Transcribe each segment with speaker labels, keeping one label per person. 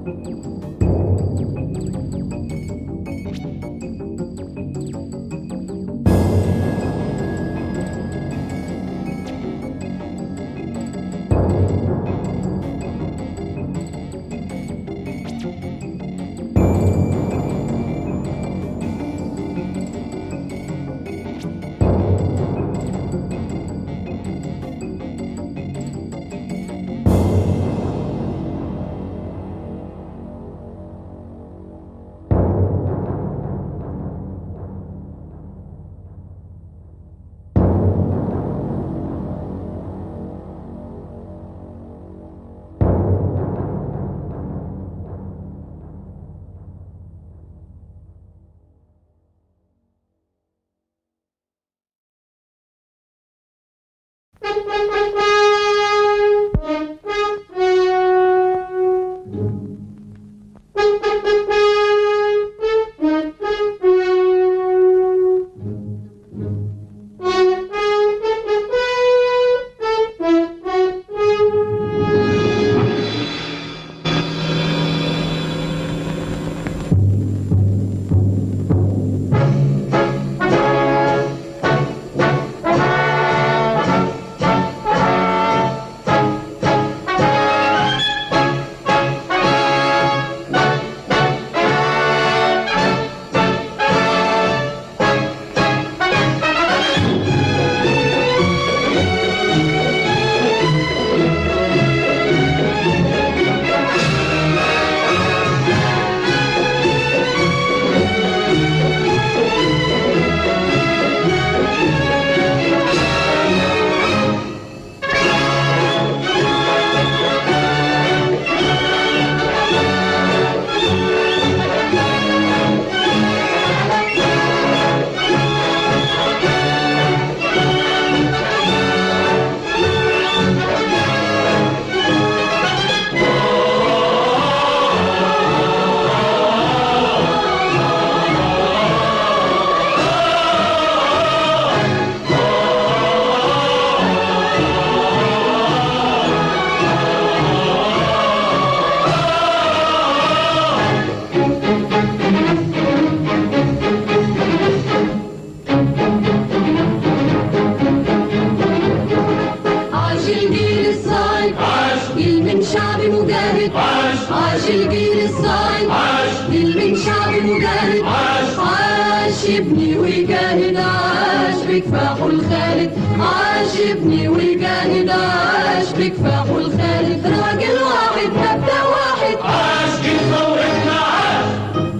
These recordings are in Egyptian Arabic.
Speaker 1: عاش الجيل الصايم عاش جيل من شعب مجاهد عاش عاش الجيل الصايم عاش جيل من شعب مجاهد عاش عاش يبني ويجاهد عاش بكفاحه الخالد عاش يبني ويجاهد عاش بكفاحه الخالد راجل واحد مبدأ واحد
Speaker 2: عاش جيل ثورتنا عاش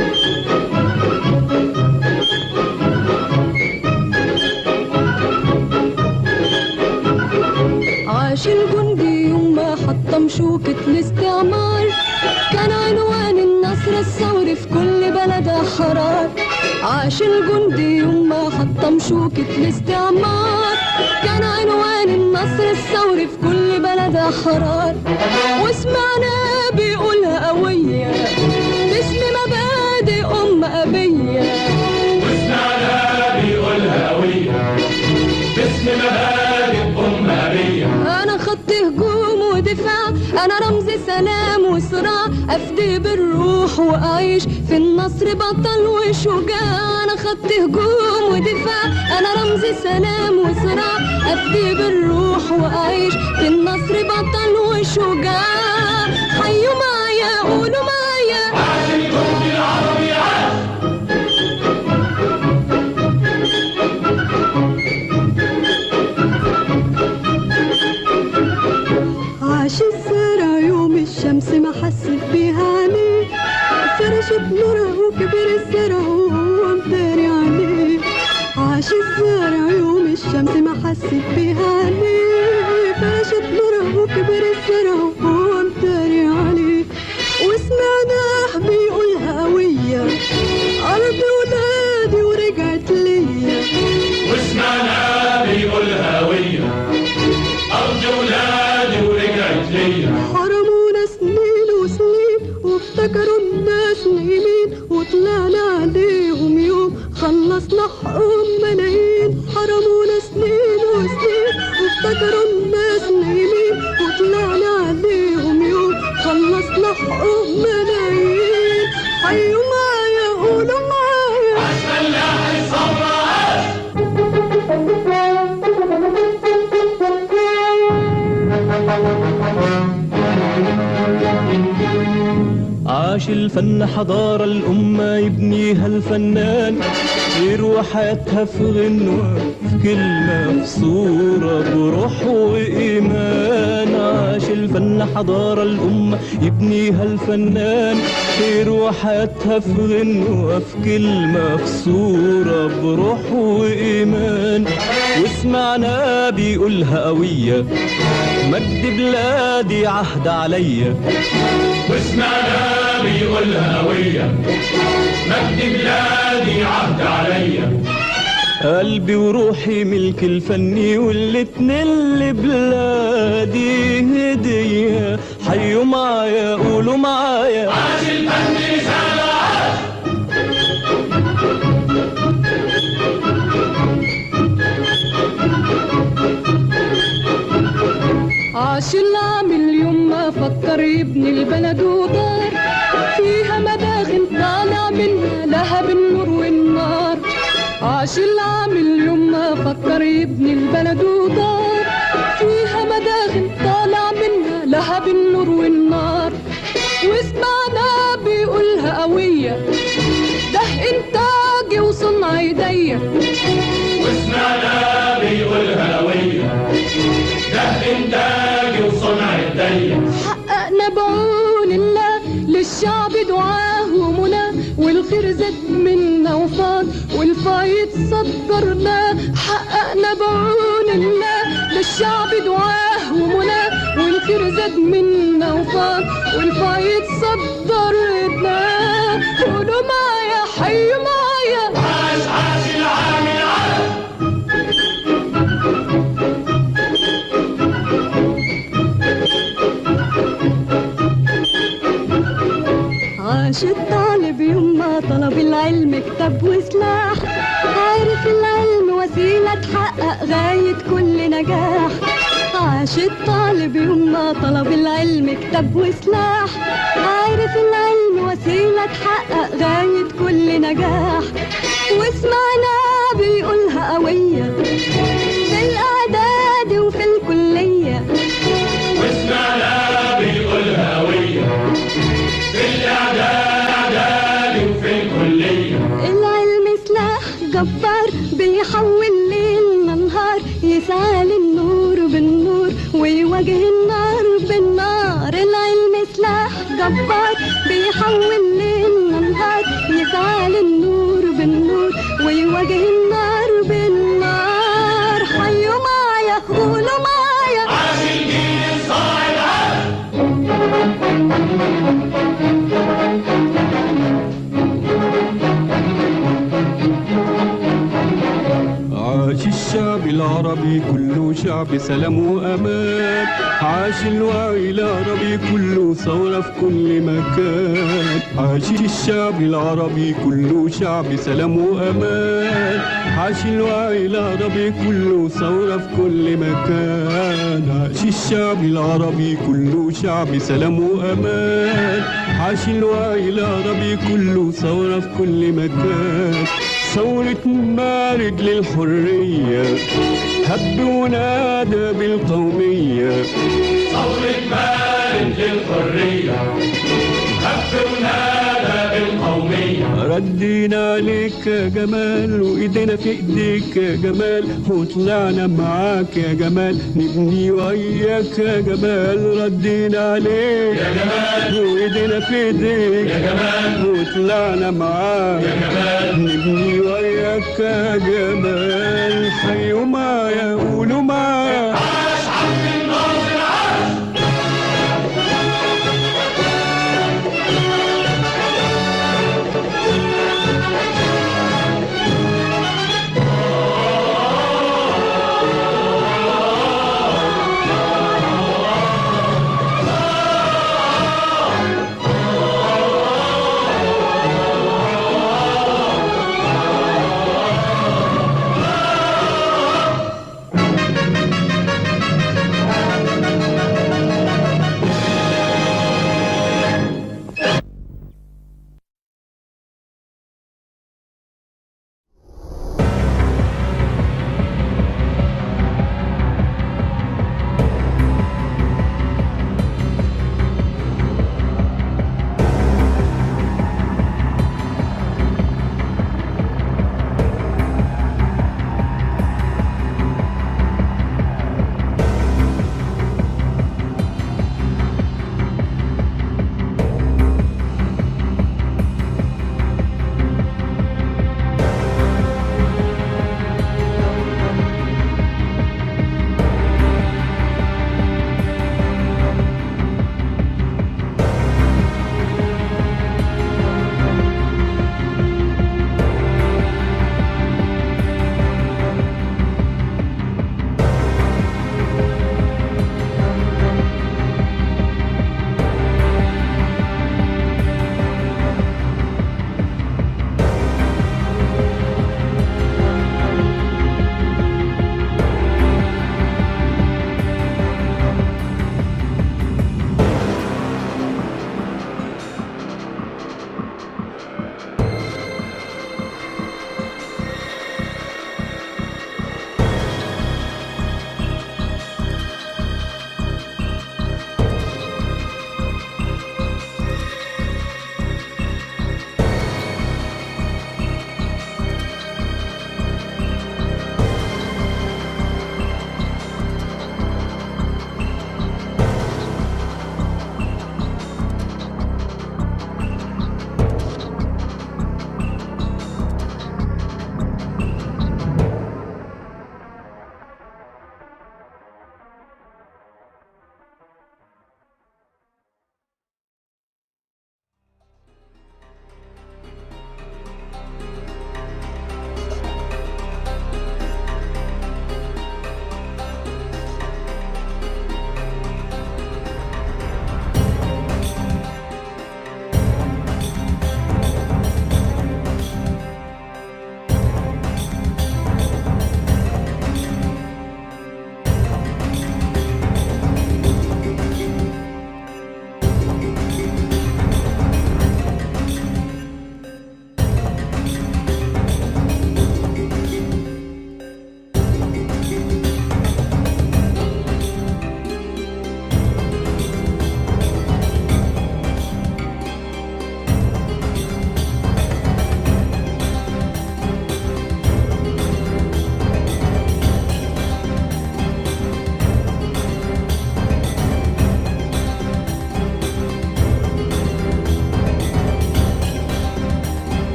Speaker 1: عاش الجندي يوم ما حطم شوكة الاستعمار كان عنوان النصر الثوري في كل بلد حرار عاش الجندي يوم ما حطم شوكة الاستعمار كان عنوان النصر الثوري في كل بلد حرار وسمعنا بيقولها قوية باسم مبادئ أم أبية
Speaker 2: وسمعنا بيقولها قوية باسم مبادئ أم أبية
Speaker 1: انا خط هجوم ودفاع انا رمز سلام وصراع افدي بالروح واعيش في النصر بطل وشجاع انا خط هجوم ودفاع انا رمز سلام وصراع افدي بالروح واعيش في النصر بطل وشجاع حيوا معايا قولوا معايا
Speaker 2: عاش الجندي العربي عاش
Speaker 1: عاش الزرع يوم الشمس ما حست بيها عليه فرشت نورها وكبر الزرع وهو مداري عليه عاش الزرع يوم الشمس ما حست بيها عليه فرشت نورها وكبر الزرع وهو مداري عليه وسمعناه بيقولها قوية أرض ولادي ورجعت ليا
Speaker 2: وسمعنا بيقولها قوية أرض ولادي ورجعت ليا
Speaker 1: حرمونا سنين وسنين وافتكروا الناس نايمين وطلعنا عليهم يوم خلصنا حقهم ملايين حرمونا سنين وسنين وافتكروا الناس نايمين وطلعنا عليهم يوم خلصنا حقهم ملايين
Speaker 3: عاش الفن حضارة الأمة يبنيها الفنان يروى حياتها في غنوة في كلمة في صورة بروح وإيمان عاش الفن حضارة الأمة يبنيها الفنان يروى حياتها في غنوة في كلمة في صورة بروح وإيمان وسمعنا بيقولها قوية مجد بلادي عهد عليا
Speaker 2: واسمعنا بيقولها هوية مجد بلادي عهد عليا
Speaker 3: قلبي وروحي ملك الفني والاتنين لبلادي هدية حيوا معايا قولوا معايا
Speaker 2: عاش الفن رسالة عاش
Speaker 1: عاش العامل يوم ما فكر يبني البلد ودار فيها مداخن طالع منها لهب النور والنار عاش العامل يوم ما فكر يبني البلد ودار فيها مداخن طالع منها لهب النور والنار واسمعنا بيقولها قوية ده انتاجي وصنع ايديا
Speaker 2: واسمعنا بيقولها هوية ده انتاجي وصنع ايديا
Speaker 1: حققنا بعون الله للشعب دعاه ومنى والخير زاد منا وفاض والفايد صدرنا حققنا بعون الله للشعب دعاه ومنى والخير زاد منا وفاض والفايد صدرنا قولوا معايا حيوا معايا
Speaker 2: عاش عاش العامل عاش
Speaker 1: عاش الطالب يوم ما طلب العلم كتاب وسلاح عارف العلم وسيلة تحقق غاية كل نجاح عاش الطالب يوم ما طلب العلم كتاب وسلاح عارف العلم وسيلة تحقق غاية كل نجاح واسمعنا بيقولها قوية في الإعداد وفي الكلية
Speaker 2: واسمعنا بيقولها هوية في الإعداد إعدادي وفي الكلية
Speaker 1: العلم سلاح جبار بيحول ليلنا نهار يسعى للنور بالنور ويواجه النار بالنار العلم سلاح جبار بيحول ليلنا نهار يسعى للنور بالنور ويواجه النار بالنار حيوا معايا قولوا معايا
Speaker 2: عاش الجيل الصاعد عاش
Speaker 3: عاش الشعب العربي كله شعب سلام وأمان عاش الوعي العربي كله ثورة في كل مكان عاش الشعب العربي كله شعب سلام وأمان عاش الوعي العربي كله ثورة في كل مكان عاش الشعب العربي كله شعب سلام وأمان عاش الوعي العربي كله ثورة في كل مكان ثورة مارد للحرية هب ونادى بالقومية
Speaker 2: ثورة مارد للحرية هب ونادى بالقومية
Speaker 3: ردينا عليك يا جمال وايدينا في ايديك يا جمال وطلعنا معاك يا جمال نبني وياك يا جمال ردينا عليك
Speaker 2: يا جمال
Speaker 3: وايدينا في ايديك
Speaker 2: يا جمال
Speaker 3: وطلعنا معاك
Speaker 2: يا جمال
Speaker 3: نبني وياك يا جمال حيوا معايا قولوا معايا